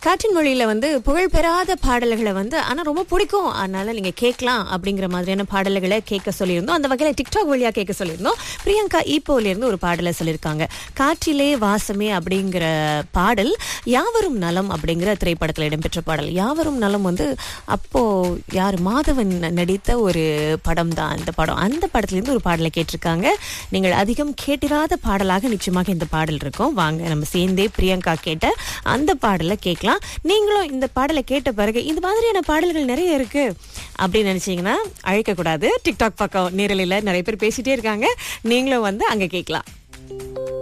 காற்றின் மொழியில வந்து புகழ் பெறாத பாடல்களை வந்து ஆனா ரொம்ப பிடிக்கும் அதனால நீங்க கேட்கலாம் அப்படிங்கிற மாதிரியான பாடல்களை கேட்க சொல்லியிருந்தோம் அந்த வகையில டிக்டாக் வழியா கேட்க சொல்லியிருந்தோம் பிரியங்கா ஈப்போல இருந்து ஒரு பாடலை சொல்லியிருக்காங்க காற்றிலே வாசமே அப்படிங்கிற பாடல் யாவரும் நலம் அப்படிங்கிற திரைப்படத்தில் இடம்பெற்ற பாடல் யாவரும் நலம் வந்து அப்போ யார் மாதவன் நடித்த ஒரு படம் தான் அந்த படம் அந்த படத்துல இருந்து ஒரு பாடலை கேட்டிருக்காங்க நீங்கள் அதிகம் கேட்டிராத பாடலாக நிச்சயமாக இந்த பாடல் இருக்கும் வாங்க நம்ம சேர்ந்தே பிரியங்கா கேட்ட அந்த பாடலை கேட்கலாம் நீங்களும் இந்த பாடலை கேட்ட பிறகு இந்த மாதிரியான பாடல்கள் நிறைய இருக்கு அப்படின்னு நினைச்சீங்கன்னா அழைக்க கூடாது டிக்டாக் பக்கம் நேரலையில் நிறைய பேர் பேசிட்டே இருக்காங்க நீங்களும் வந்து அங்க கேட்கலாம்